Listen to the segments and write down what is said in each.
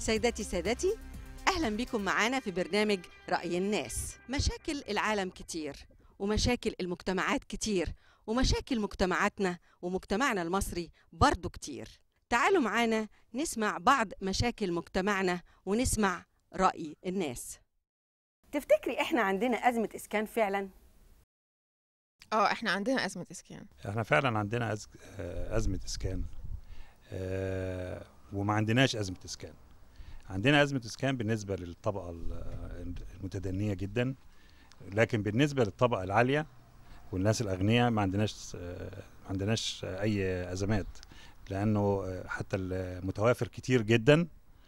سيداتي سادتي أهلا بكم معانا في برنامج رأي الناس مشاكل العالم كتير ومشاكل المجتمعات كتير ومشاكل مجتمعاتنا ومجتمعنا المصري برضو كتير تعالوا معانا نسمع بعض مشاكل مجتمعنا ونسمع رأي الناس تفتكري احنا عندنا أزمة إسكان فعلا؟ اه احنا عندنا ازمه اسكان احنا فعلا عندنا أز... آه، أزمة إسكان آه، وما عندناش أزمة إسكان عندنا أزمة إسكان بالنسبة للطبقة ال- المتدنية جدا لكن بالنسبة للطبقة العالية والناس الأغنياء ما عندناش آه، ما عندناش أي أزمات لأنه آه، حتى المتوافر كتير جدا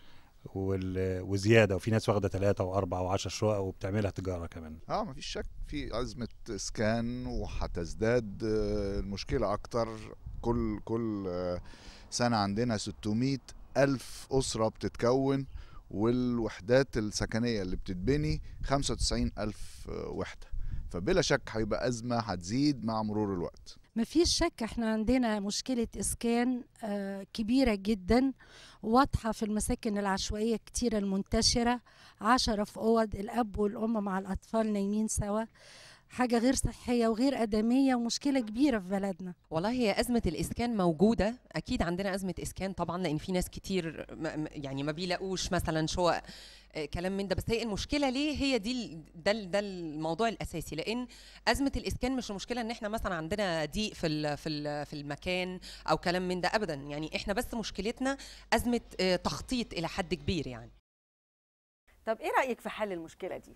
وال- وزيادة وفي ناس واخدة ثلاثة وأربعة وعشر شقق وبتعملها تجارة كمان اه مفيش شك في أزمة إسكان وهتزداد آه، المشكلة أكتر كل كل آه، سنة عندنا 600 ألف أسرة بتتكون والوحدات السكنية اللي بتتبني 95 ألف آه، وحدة فبلا شك هيبقى أزمة هتزيد مع مرور الوقت مفيش شك احنا عندنا مشكلة إسكان آه، كبيرة جدا واضحة في المساكن العشوائية كتيرة المنتشرة عشرة في أوض الأب والأم مع الأطفال نايمين سوا حاجة غير صحية وغير آدمية ومشكلة كبيرة في بلدنا والله هي أزمة الإسكان موجودة أكيد عندنا أزمة إسكان طبعا لأن في ناس كتير ما ما- يعني ما بيلاقوش مثلا شقق آه، كلام من ده بس هي المشكله ليه هي دي ال- ده ال- ده الموضوع الاساسي لان ازمه الاسكان مش المشكله ان احنا مثلا عندنا ضيق في ال- في ال- في المكان او كلام من ده ابدا يعني احنا بس مشكلتنا ازمه آه، تخطيط الى حد كبير يعني طب إيه رأيك في حل المشكلة دي؟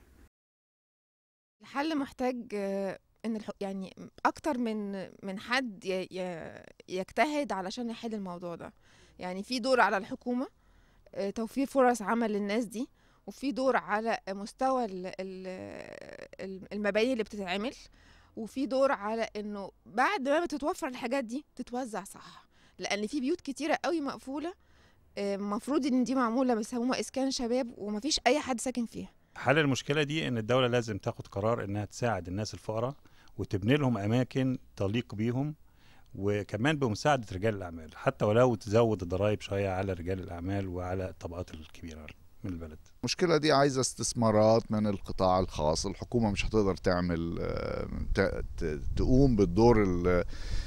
الحل محتاج آه، ان الح... يعني اكتر من من حد ي... ي... يجتهد علشان يحل الموضوع ده يعني في دور على الحكومة آه، توفير فرص عمل للناس دي وفي دور على مستوى ال- ال- ال- المباني اللي بتتعمل وفي دور على انه بعد ما بتتوفر الحاجات دي تتوزع صح لان في بيوت كتيرة قوي مقفولة المفروض ان دي معمولة بيسموها اسكان شباب ومفيش اي حد ساكن فيها حل المشكله دي ان الدوله لازم تاخد قرار انها تساعد الناس الفقراء وتبني لهم اماكن تليق بيهم وكمان بمساعده رجال الاعمال حتى ولو تزود الضرائب شويه على رجال الاعمال وعلى الطبقات الكبيره من البلد المشكلة دي عايزة استثمارات من القطاع الخاص الحكومة مش هتقدر تعمل آه، ت- ت- تقوم بالدور ال-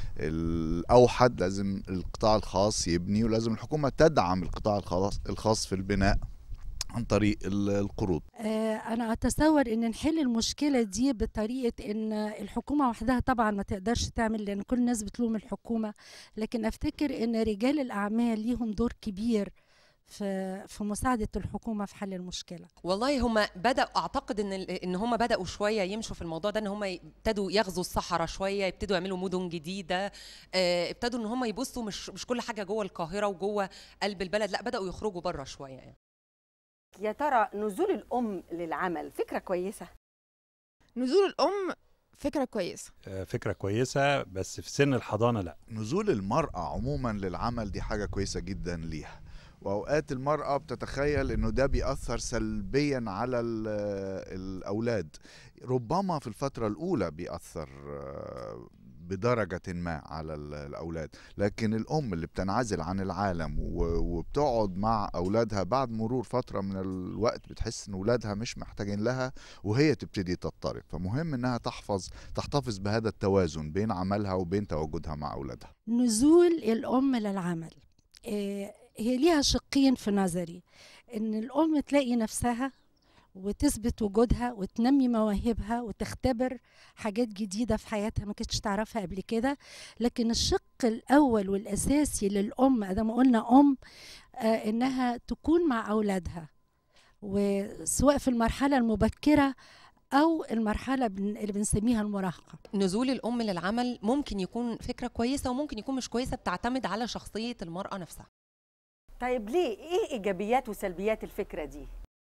الأوحد لازم القطاع الخاص يبني ولازم الحكومة تدعم القطاع الخاص الخاص في البناء عن طريق ال- القروض آه، أنا أتصور إن نحل المشكلة دي بطريقة إن الحكومة وحدها طبعا ما تقدرش تعمل لأن كل الناس بتلوم الحكومة لكن أفتكر إن رجال الأعمال ليهم دور كبير في في مساعدة الحكومة في حل المشكلة والله هم بدأوا اعتقد ان ال- ان هم بدأوا شويه يمشوا في الموضوع ده ان هم ابتدوا يغزوا الصحراء شويه يبتدوا يعملوا مدن جديده آه، ابتدوا ان هم يبصوا مش مش كل حاجه جوه القاهره وجوه قلب البلد لا بدأوا يخرجوا بره شويه يعني يا ترى نزول الأم للعمل فكرة كويسة؟ نزول الام فكرة كويسة آه، فكره كويسه بس في سن الحضانه لا نزول المرأة عموما للعمل دي حاجة كويسة جدا ليها وأوقات المرأة بتتخيل إنه ده بيأثر سلبيا على ال- الأولاد ربما في الفترة الأولى بيأثر آه، بدرجة ما على ال- الأولاد لكن الأم اللي بتنعزل عن العالم و- وبتقعد مع أولادها بعد مرور فترة من الوقت بتحس إن أولادها مش محتاجين لها وهي تبتدي تضطرب فمهم إنها تحفظ تحتفظ بهذا التوازن بين عملها وبين تواجدها مع أولادها نزول الأم للعمل آه، هي ليها شقين في نظري إن الأم تلاقي نفسها وتثبت وجودها وتنمي مواهبها وتختبر حاجات جديدة في حياتها ما كانتش تعرفها قبل كده لكن الشق الأول والأساسي للأم ده ما قلنا أم آه إنها تكون مع أولادها وسواء في المرحلة المبكرة أو المرحلة بن- اللي بنسميها المراهقة نزول الام للعمل ممكن يكون فكره كويسه وممكن يكون مش كويسه بتعتمد على شخصيه المراه نفسها طيب ليه؟ إيه إيجابيات وسلبيات الفكرة دي؟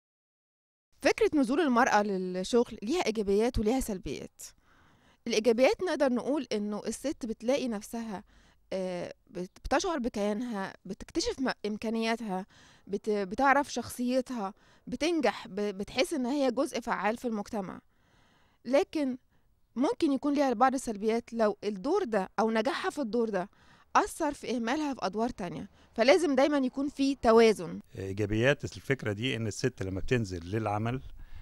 فكرة نزول المرأة للشغل ليها إيجابيات وليها سلبيات الإيجابيات نقدر نقول إنه الست بتلاقي نفسها آه، بت- بتشعر بكيانها بتكتشف م- إمكانياتها بت- بتعرف شخصيتها بتنجح ب- بتحس إن هي جزء فعال في المجتمع لكن ممكن يكون ليها بعض السلبيات لو الدور ده أو نجاحها في الدور ده أثر في إهمالها في أدوار تانية فلازم دايما يكون في توازن ايجابيات الفكره دي ان الست لما بتنزل للعمل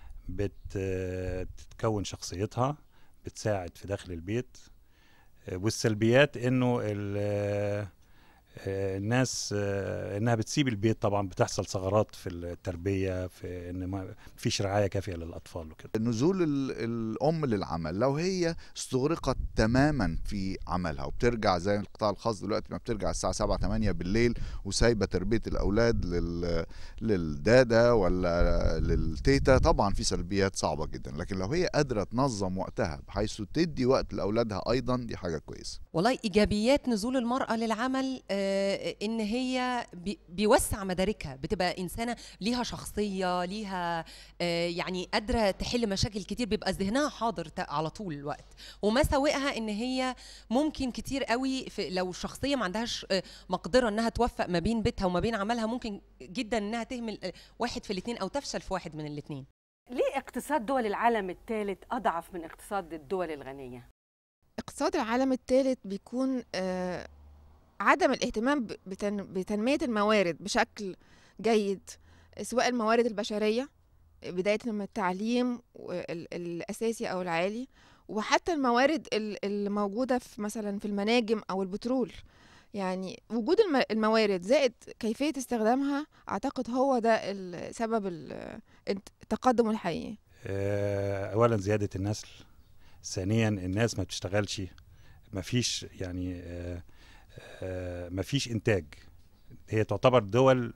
بتكون شخصيتها بتساعد في داخل البيت آه، والسلبيات انه ال- آه، آه، الناس آه، انها بتسيب البيت طبعا بتحصل ثغرات في التربيه في ان ما فيش رعايه كافيه للاطفال وكده نزول ال- الام للعمل لو هي استغرقت تماما في عملها وبترجع زي القطاع الخاص دلوقتي ما بترجع الساعه 7 8 بالليل وسايبه تربيه الاولاد لل للدادا ولا للتيتا طبعا في سلبيات صعبه جدا لكن لو هي قادره تنظم وقتها بحيث تدي وقت لاولادها ايضا دي حاجه كويسه والله ايجابيات نزول المراه للعمل آه، ان هي بي- بيوسع مداركها بتبقى انسانه ليها شخصيه ليها آه، يعني قادره تحل مشاكل كتير بيبقى ذهنها حاضر ت- على طول الوقت ومساوئها ان هي ممكن كتير قوي في لو شخصيه ما عندهاش آه، مقدره انها توفق ما بين بيتها وما بين عملها ممكن جدا انها تهمل آه، واحد في الاثنين او تفشل في واحد من الاثنين ليه اقتصاد دول العالم الثالث أضعف من اقتصاد الدول الغنية؟ اقتصاد العالم الثالث بيكون آه، عدم الاهتمام ب- بتن- بتنمية الموارد بشكل جيد سواء الموارد البشرية بداية من التعليم وال- الأساسي أو العالي وحتى الموارد ال- الموجودة في مثلا في المناجم أو البترول يعني وجود الم- الموارد زائد كيفية استخدامها أعتقد هو ده ال- سبب ال- التقدم الحقيقي آه، اولا زياده النسل ثانيا الناس ما بتشتغلش ما فيش يعني آه، آه، ما فيش انتاج هي تعتبر دول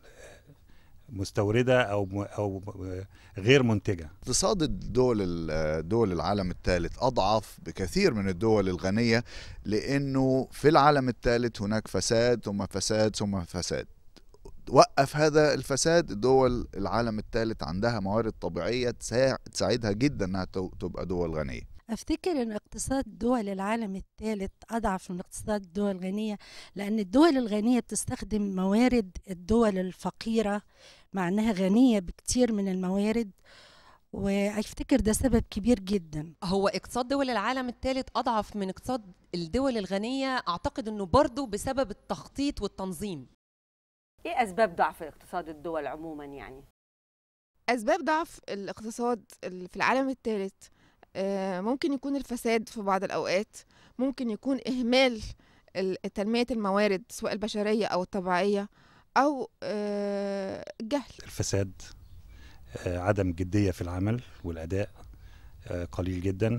مستورده او م- او آه، غير منتجه اقتصاد الدول ال- دول العالم الثالث اضعف بكثير من الدول الغنيه لانه في العالم الثالث هناك فساد ثم فساد ثم فساد وقف هذا الفساد دول العالم الثالث عندها موارد طبيعيه تساع- تساعدها جدا انها تو- تبقى دول غنيه أفتكر أن اقتصاد دول العالم الثالث أضعف من اقتصاد الدول الغنية لأن الدول الغنية بتستخدم موارد الدول الفقيرة مع أنها غنية بكتير من الموارد وأفتكر ده سبب كبير جدا هو اقتصاد دول العالم الثالث اضعف من اقتصاد الدول الغنيه اعتقد انه برضه بسبب التخطيط والتنظيم إيه أسباب ضعف اقتصاد الدول عموما يعني؟ أسباب ضعف الاقتصاد ال- في العالم الثالث آه، ممكن يكون الفساد في بعض الأوقات ممكن يكون إهمال ال- تنمية الموارد سواء البشرية أو الطبيعية أو آه، الجهل الفساد آه، عدم جديه في العمل والاداء آه، قليل جدا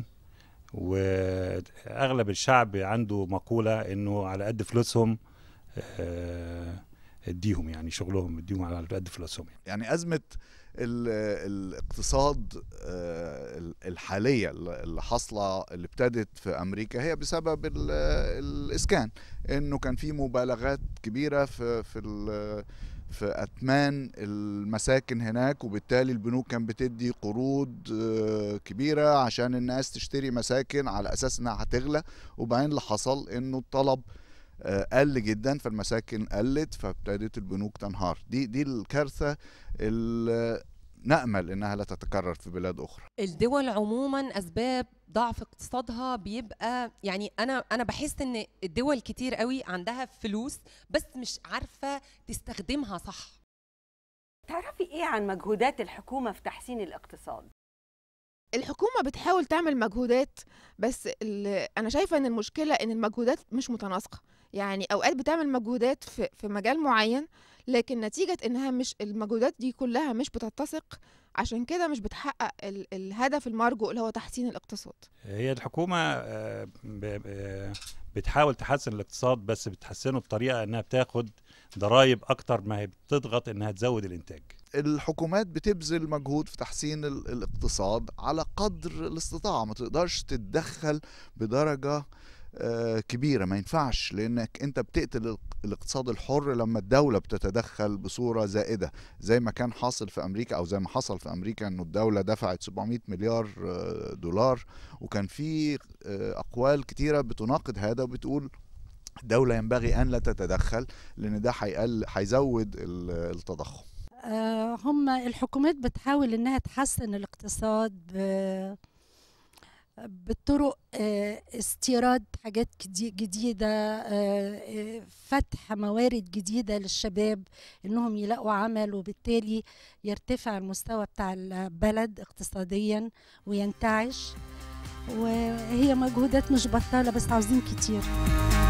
واغلب الشعب عنده مقوله انه على قد فلوسهم آه، اديهم يعني شغلهم اديهم على قد فلوسهم يعني. يعني أزمة ال- الاقتصاد آه، ال- الحالية اللي اللي حاصلة اللي ابتدت في أمريكا هي بسبب ال- الإسكان إنه كان في مبالغات كبيرة في في ال- في أثمان المساكن هناك وبالتالي البنوك كان بتدي قروض آه، كبيرة عشان الناس تشتري مساكن على أساس إنها هتغلى وبعدين اللي حصل إنه الطلب آه، قل جدا فالمساكن قلت فابتدت البنوك تنهار دي دي الكارثه اللي نامل انها لا تتكرر في بلاد اخرى الدول عموما اسباب ضعف اقتصادها بيبقى يعني انا انا بحس ان الدول كتير قوي عندها فلوس بس مش عارفه تستخدمها صح تعرفي إيه عن مجهودات الحكومة في تحسين الاقتصاد؟ الحكومة بتحاول تعمل مجهودات بس ال- أنا شايفة إن المشكلة إن المجهودات مش متناسقة يعني أوقات بتعمل مجهودات في, في مجال معين لكن نتيجة إنها مش المجهودات دي كلها مش بتتسق عشان كده مش بتحقق ال الهدف المرجو اللي هو تحسين الاقتصاد هي الحكومة آه، ب- ب- بتحاول تحسن الاقتصاد بس بتحسنه بطريقة انها بتاخد ضرائب اكتر ما هي بتضغط انها تزود الانتاج الحكومات بتبذل مجهود في تحسين ال- الاقتصاد على قدر الاستطاعه ما تقدرش تتدخل بدرجه آه، كبيره ما ينفعش لانك انت بتقتل ال- الاقتصاد الحر لما الدوله بتتدخل بصوره زائده زي ما كان حاصل في امريكا او زي ما حصل في امريكا انه الدوله دفعت 700 مليار آه، دولار وكان في آه، اقوال كتيره بتناقض هذا وبتقول الدولة ينبغي أن لا تتدخل لأن ده هيقل هيزود ال- التضخم آه، هم الحكومات بتحاول انها تحسن الاقتصاد ب- بالطرق آه، استيراد حاجات جدي- جديدة آه، آه، فتح موارد جديدة للشباب انهم يلاقوا عمل وبالتالي يرتفع المستوى بتاع البلد اقتصاديا وينتعش وهي مجهودات مش بطالة بس عاوزين كتير